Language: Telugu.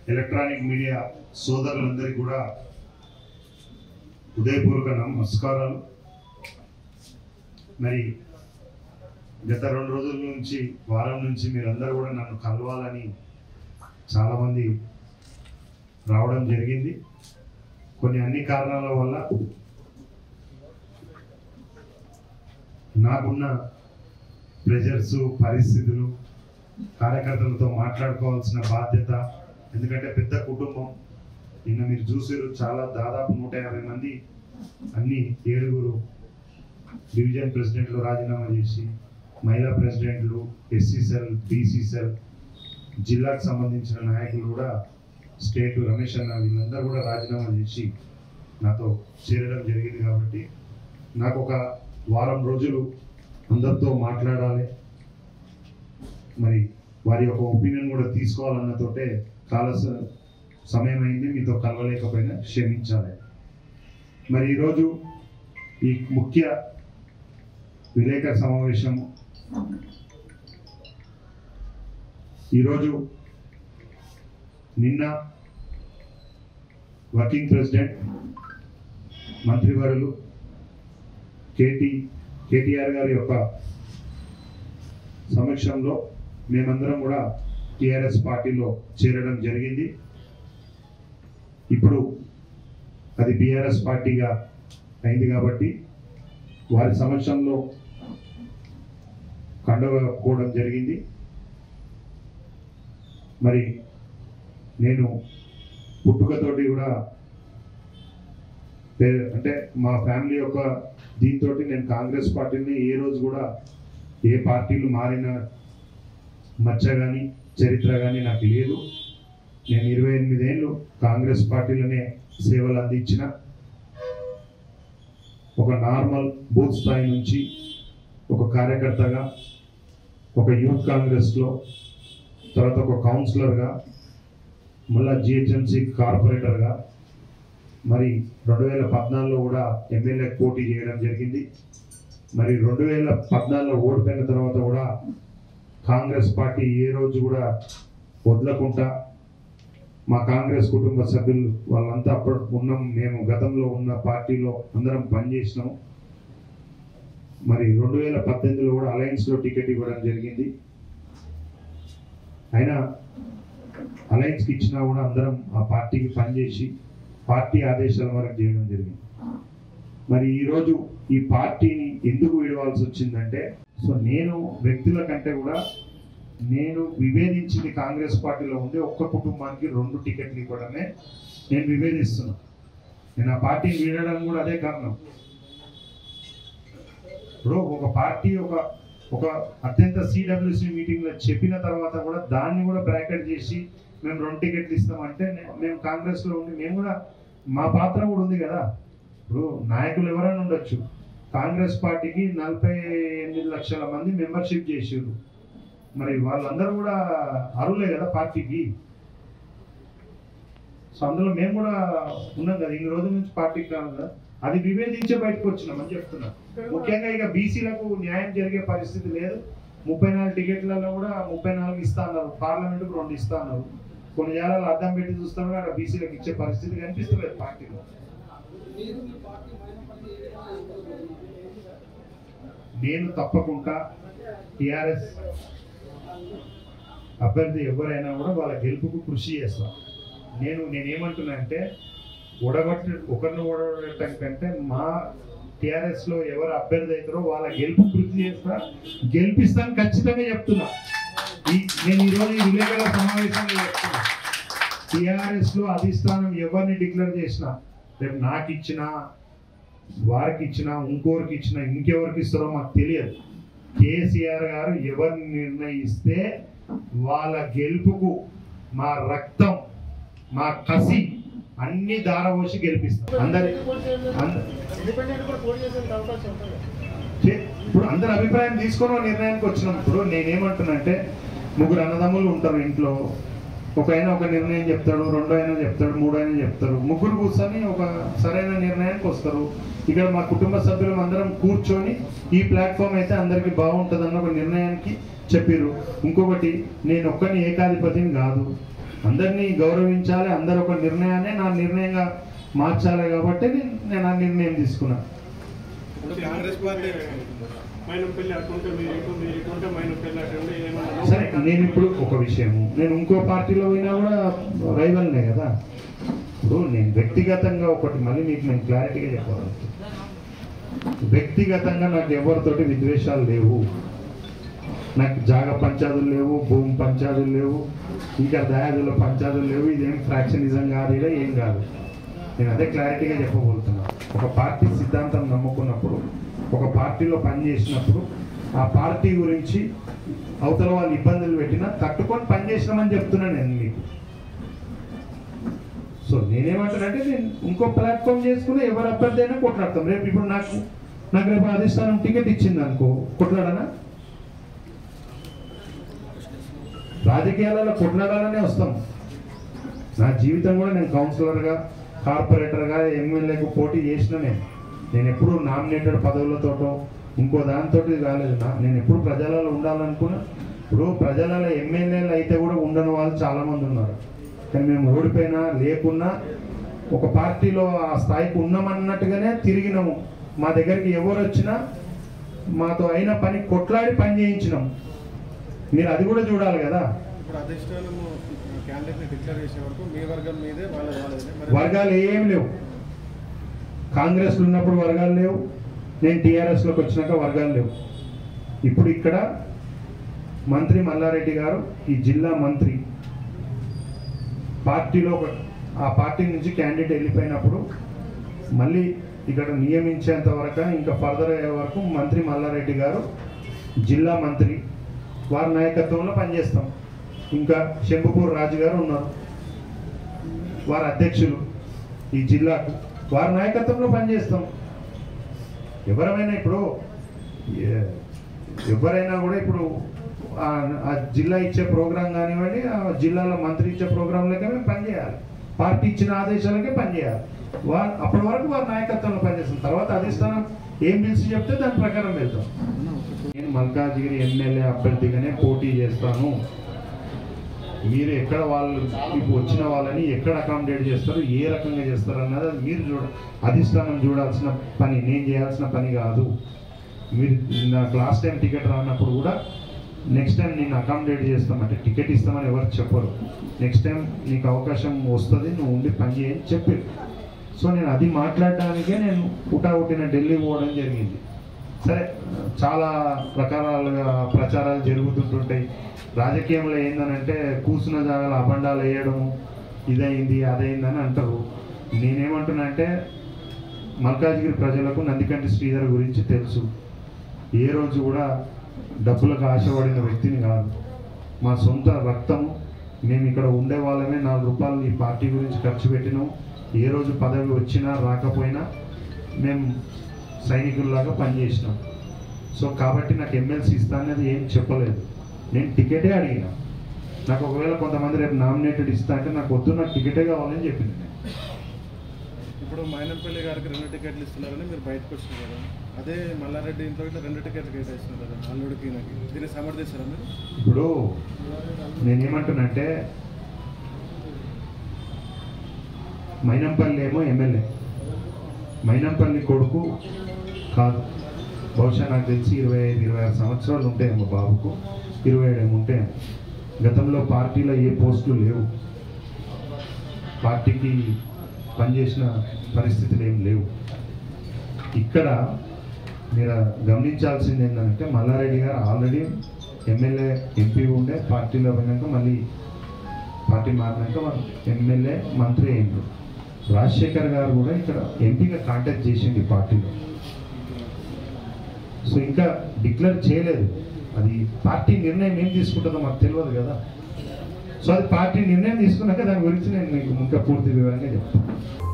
ఎలక్ట్రానిక్ మీడియా సోదరులందరికీ కూడా ఉదయపూర్వక నమస్కారాలు మరి గత రెండు రోజుల నుంచి వారం నుంచి మీరందరూ కూడా నన్ను కలవాలని చాలామంది రావడం జరిగింది కొన్ని అన్ని కారణాల వల్ల నాకున్న ప్రెజర్స్ పరిస్థితులు కార్యకర్తలతో మాట్లాడుకోవాల్సిన బాధ్యత ఎందుకంటే పెద్ద కుటుంబం నిన్న మీరు చూసారు చాలా దాదాపు నూట యాభై మంది అన్ని ఏడుగురు డివిజన్ ప్రెసిడెంట్లు రాజీనామా చేసి మహిళా ప్రెసిడెంట్లు ఎస్సీ సెల్ బీసీ సెల్ జిల్లాకు సంబంధించిన నాయకులు కూడా స్టేట్ రమేష్ అన్న వీళ్ళందరూ కూడా రాజీనామా చేసి నాతో చేరడం జరిగింది కాబట్టి నాకు ఒక వారం రోజులు అందరితో మాట్లాడాలి మరి వారి యొక్క ఒపీనియన్ కూడా తీసుకోవాలన్నతోటే చాలా స- సమయం అయింది మీతో కలవలేకపోయినా క్షమించాలి మరి ఈరోజు ఈ ముఖ్య విలేకర సమావేశము ఈరోజు నిన్న వర్కింగ్ ప్రెసిడెంట్ మంత్రివర్యులు కేటీ కేటీఆర్ గారి యొక్క సమక్షంలో మేమందరం కూడా టిఆర్ఎస్ పార్టీలో చేరడం జరిగింది ఇప్పుడు అది బీఆర్ఎస్ పార్టీగా అయింది కాబట్టి వారి సమక్షంలో కండువ కప్పుకోవడం జరిగింది మరి నేను పుట్టుకతోటి కూడా పే- అంటే మా ఫ్యామిలీ యొక్క దీంతో నేను కాంగ్రెస్ పార్టీని ఏ రోజు కూడా ఏ పార్టీలు మారిన మచ్చ కానీ చరిత్ర కానీ నాకు లేదు నేను ఇరవై ఎనిమిదేళ్ళు కాంగ్రెస్ పార్టీలోనే సేవలు అందించిన ఒక నార్మల్ బూత్ స్థాయి నుంచి ఒక కార్యకర్తగా ఒక యూత్ కాంగ్రెస్లో తర్వాత ఒక కౌన్సిలర్గా మళ్ళా జిహెచ్ఎంసీ కార్పొరేటర్గా మరి రెండు వేల పద్నాలుగులో కూడా ఎమ్మెల్యే పోటీ చేయడం జరిగింది మరి రెండు వేల పద్నాలుగులో ఓడిపోయిన తర్వాత కూడా కాంగ్రెస్ పార్టీ ఏ రోజు కూడా వదలకుండా మా కాంగ్రెస్ కుటుంబ సభ్యులు వాళ్ళంతా అప్పుడు ఉన్నాం మేము గతంలో ఉన్న పార్టీలో అందరం పనిచేసినాం మరి రెండు వేల పద్దెనిమిదిలో కూడా అలయన్స్లో టికెట్ ఇవ్వడం జరిగింది అయినా అలయన్స్కి ఇచ్చినా కూడా అందరం ఆ పార్టీకి పనిచేసి పార్టీ ఆదేశాల వరకు చేయడం జరిగింది మరి ఈరోజు ఈ పార్టీని ఎందుకు విడవాల్సి వచ్చిందంటే సో నేను వ్యక్తుల కంటే కూడా నేను విభేదించింది కాంగ్రెస్ పార్టీలో ఉండే ఒక్క కుటుంబానికి రెండు టికెట్లు ఇవ్వడమే నేను విభేదిస్తున్నా నేను ఆ పార్టీని వీడడం కూడా అదే కారణం ఇప్పుడు ఒక పార్టీ ఒక ఒక అత్యంత సిడబ్ల్యూసి మీటింగ్లో చెప్పిన తర్వాత కూడా దాన్ని కూడా బ్రాకెట్ చేసి మేము రెండు టికెట్లు ఇస్తామంటే నే- మేము కాంగ్రెస్లో ఉండి మేము కూడా మా పాత్ర కూడా ఉంది కదా ఇప్పుడు నాయకులు ఎవరైనా ఉండొచ్చు కాంగ్రెస్ పార్టీకి నలభై ఎనిమిది లక్షల మంది మెంబర్షిప్ చేసారు మరి వాళ్ళందరూ కూడా అరువులే కదా పార్టీకి సో అందులో మేము కూడా ఉన్నాం కదా ఇన్ని రోజుల నుంచి పార్టీకి కాదు కదా అది విభేదించే బయటకు వచ్చినాం అని చెప్తున్నా ముఖ్యంగా ఇక బీసీలకు న్యాయం జరిగే పరిస్థితి లేదు ముప్పై నాలుగు టికెట్లలో కూడా ముప్పై నాలుగు ఇస్తా అన్నారు పార్లమెంట్కు రెండు ఇస్తా అన్నారు కొన్ని జాగాలు అద్దం పెట్టి చూస్తా కూడా అక్కడ బీసీలకు ఇచ్చే పరిస్థితి కనిపిస్తలేదు పార్టీలో నేను తప్పకుండా టిఆర్ఎస్ అభ్యర్థి ఎవరైనా కూడా వాళ్ళ గెలుపుకు కృషి చేస్తా నేను నేనేమంటున్నా అంటే ఓడగొట్టి ఒకరిని ఓడగొట్టడం కంటే మా టిఆర్ఎస్ లో ఎవరు అభ్యర్థి అవుతారో వాళ్ళ గెలుపు కృషి చేస్తా గెలిపిస్తాను ఖచ్చితంగా చెప్తున్నా ఈ నేను ఈరోజు ఈ విలేకరుల సమావేశంలో చెప్తున్నా టిఆర్ఎస్ లో అధిష్టానం ఎవరిని డిక్లేర్ చేసినా రేపు నాకు ఇచ్చినా వారికి ఇచ్చినా ఇంకోరికి ఇచ్చినా ఇంకెవరికి ఇస్తారో మాకు తెలియదు కేసీఆర్ గారు ఎవరిని నిర్ణయిస్తే వాళ్ళ గెలుపుకు మా రక్తం మా కసి అన్ని దారపోసి గెలిపిస్తాం అందరి అంద- ఇండిపెండెంట్ కూడా పోటీ చేసే అవకాశం ఉంటుంది చే- ఇప్పుడు అందరి అభిప్రాయం తీసుకొని ఒక నిర్ణయానికి వచ్చినాం ఇప్పుడు నేనేమంటున్నా ముగ్గురు అన్నదమ్ములు ఉంటారు ఇంట్లో ఒక ఆయన ఒక నిర్ణయం చెప్తాడు రెండో ఆయన చెప్తాడు మూడో ఆయన చెప్తారు ముగ్గురు కూర్చొని ఒక సరైన నిర్ణయానికి వస్తారు ఇక్కడ మా కుటుంబ సభ్యులం అందరం కూర్చొని ఈ ప్లాట్ఫామ్ అయితే అందరికి బాగుంటుందన్న ఒక నిర్ణయానికి చెప్పారు ఇంకొకటి నేను ఒక్కని ఏకాధిపతిని కాదు అందరినీ గౌరవించాలి అందరు ఒక నిర్ణయాన్ని నా నిర్ణయంగా మార్చాలి కాబట్టి నేను నేను ఆ నిర్ణయం తీసుకున్నా ఇప్పుడు కాంగ్రెస్ పార్టీ మైనం పెళ్లి అటుంటే మీరు ఇటు మీరు ఇటు ఉంటే మైనం పెళ్లి అటు ఉంటే ఏమన్నా సరే నేను ఇప్పుడు ఒక విషయము నేను ఇంకో పార్టీలో పోయినా కూడా రైవల్నే కదా ఇప్పుడు నేను వ్యక్తిగతంగా ఒకటి మళ్ళీ మీకు నేను క్లారిటీగా చెప్పాలి వ్యక్తిగతంగా నాకు ఎవరితోటి విద్వేషాలు లేవు నాకు జాగ పంచాదులు లేవు భూమి పంచాదులు లేవు ఇంకా దయాదుల పంచాదులు లేవు ఇదేం ఫ్రాక్షనిజం కాదు ఇలా ఏం కాదు నేను అదే క్లారిటీగా చెప్పబోతున్నా ఒక పార్టీ సిద్ధాంతం నమ్ముకున్నప్పుడు ఒక పార్టీలో పనిచేసినప్పుడు ఆ పార్టీ గురించి అవతల వాళ్ళు ఇబ్బందులు పెట్టినా తట్టుకొని పనిచేసినామని చెప్తున్నా నేను మీకు సో నేనేమంటానంటే నేను ఇంకో ప్లాట్ఫామ్ చేసుకుని ఎవరు అభ్యర్థి అయినా కొట్లాడతాం రేపు ఇప్పుడు నాకు నాకు రేపు అధిష్టానం టికెట్ ఇచ్చింది అనుకో కొట్లాడనా రాజకీయాలలో కొట్లాడాలనే వస్తాం నా జీవితం కూడా నేను కౌన్సిలర్గా కార్పొరేటర్గా ఎమ్మెల్యేకు పోటీ చేసిన నేను నేను ఎప్పుడు నామినేటెడ్ పదవులతోటో ఇంకో దానితో కాలేదు నా- నేను ఎప్పుడు ప్రజలలో ఉండాలనుకున్నా ఇప్పుడు ప్రజలలో ఎమ్మెల్యేలు అయితే కూడా ఉండని వాళ్ళు చాలా మంది ఉన్నారు కానీ మేము ఓడిపోయినా లేకున్నా ఒక పార్టీలో ఆ స్థాయికి ఉన్నామన్నట్టుగానే తిరిగినాము మా దగ్గరికి ఎవరు వచ్చినా మాతో అయిన పని కొట్లాడి పని చేయించినాం మీరు అది కూడా చూడాలి కదా ఇప్పుడు అధిష్టానం క్యాండిడేట్ ని డిక్లేర్ చేసే వరకు మీ వర్గం మీదే వాళ్ళ వాళ్ళదే మరి వర్గాలు ఏం లేవు కాంగ్రెస్ ఉన్నప్పుడు వర్గాలు లేవు నేను టీఆర్ఎస్లోకి వచ్చినాక వర్గాలు లేవు ఇప్పుడు ఇక్కడ మంత్రి మల్లారెడ్డి గారు ఈ జిల్లా మంత్రి పార్టీలో ఒక ఆ పార్టీ నుంచి క్యాండిడేట్ వెళ్ళిపోయినప్పుడు మళ్ళీ ఇక్కడ నియమించేంత వరకు ఇంకా ఫర్దర్ అయ్యే వరకు మంత్రి మల్లారెడ్డి గారు జిల్లా మంత్రి వారి నాయకత్వంలో పనిచేస్తాం ఇంకా శంభుపూర్ రాజు గారు ఉన్నారు వారి అధ్యక్షులు ఈ జిల్లాకు వారి నాయకత్వంలో పనిచేస్తాం ఎవరైనా ఇప్పుడు ఏ- ఎవరైనా కూడా ఇప్పుడు ఆ- ఆ జిల్లా ఇచ్చే ప్రోగ్రాం కానివ్వండి ఆ జిల్లాలో మంత్రి ఇచ్చే ప్రోగ్రాంలకే మేము పనిచేయాలి పార్టీ ఇచ్చిన ఆదేశాలకే పనిచేయాలి వా అప్పటి వరకు వారి నాయకత్వంలో పనిచేస్తాం తర్వాత అధిష్టానం ఏం పిలిచి చెప్తే దాని ప్రకారం వెళ్తాం నేను మల్కాజ్గిరి ఎమ్మెల్యే అభ్యర్థిగానే పోటీ చేస్తాను మీరు ఎక్కడ వాళ్ళు ఇప్పుడు వచ్చిన వాళ్ళని ఎక్కడ అకామిడేట్ చేస్తారు ఏ రకంగా చేస్తారు అన్నది అది మీరు చూడ అధిష్టానం చూడాల్సిన పని నేను చేయాల్సిన పని కాదు మీరు నాకు లాస్ట్ టైం టికెట్ రానప్పుడు కూడా నెక్స్ట్ టైం నేను అకామిడేట్ చేస్తామంటే టికెట్ ఇస్తామని ఎవరు చెప్పరు నెక్స్ట్ టైం నీకు అవకాశం వస్తుంది నువ్వు ఉండి పని చేయని చెప్పారు సో నేను అది మాట్లాడడానికే నేను పుటావుటిన ఢిల్లీ పోవడం జరిగింది సరే చాలా రకాలుగా ప్రచారాలు జరుగుతుంటుంటాయి రాజకీయంలో ఏందనంటే కూర్చున్న జాగాల అబండాలు వేయడము ఇదైంది అదైందని అంటారు నేనేమంటున్నా అంటే మల్కాజ్గిరి ప్రజలకు నందికంటి శ్రీధర్ గురించి తెలుసు ఏ రోజు కూడా డబ్బులకు ఆశపడిన వ్యక్తిని కాదు మా సొంత రక్తము మేము ఇక్కడ ఉండే వాళ్ళమే నాలుగు రూపాయలు ఈ పార్టీ గురించి ఖర్చు పెట్టినాం ఏ రోజు పదవి వచ్చినా రాకపోయినా మేము సైనికుల్లాగా పనిచేసినాం సో కాబట్టి నాకు ఎమ్మెల్సీ ఇస్తా అనేది ఏం చెప్పలేదు నేను టికెటే అడిగిన నాకు ఒకవేళ కొంతమంది రేపు నామినేటెడ్ ఇస్తా అంటే నాకు వద్దు నాకు టికెటే కావాలని చెప్పింది నేను ఇప్పుడు మైనంపల్లి గారికి రెండు టికెట్లు ఇస్తున్నారని మీరు బయటకు వచ్చినారు కదా అదే మల్లారెడ్డి ఇంట్లో ఇట్లా రెండు టికెట్లు కేటాయిస్తున్నారు కదా అల్లుడికి ఈయనకి దీన్ని సమర్థిస్తారా మీరు ఇప్పుడు నేనేమంటున్నంటే మైనంపల్లి ఏమో ఎమ్మెల్యే మైనంపల్లి కొడుకు కాదు బహుశా నాకు తెలిసి ఇరవై ఐదు ఇరవై ఆరు సంవత్సరాలు ఉంటాయేమో బాబుకు ఇరవై ఏడు ఏమో ఉంటాయేమో గతంలో పార్టీలో ఏ పోస్టులు లేవు పార్టీకి పనిచేసిన పరిస్థితులు ఏం లేవు ఇక్కడ మీరు గమనించాల్సింది ఏంటంటే మల్లారెడ్డి గారు ఆల్రెడీ ఎమ్మెల్యే ఎంపీ ఉండే పార్టీలో పోయినాక మళ్ళీ పార్టీ మారినాక వాళ్ళు ఎమ్మెల్యే మంత్రి అయిండు రాజశేఖర్ గారు కూడా ఇక్కడ ఎంపీగా కాంటాక్ట్ చేసింది ఈ పార్టీలో సో ఇంకా డిక్లేర్ చేయలేదు అది పార్టీ నిర్ణయం ఏం తీసుకుంటుందో మాకు తెలియదు కదా సో అది పార్టీ నిర్ణయం తీసుకున్నాక దాని గురించి నేను మీకు ఇంకా పూర్తి వివరంగా చెప్తాను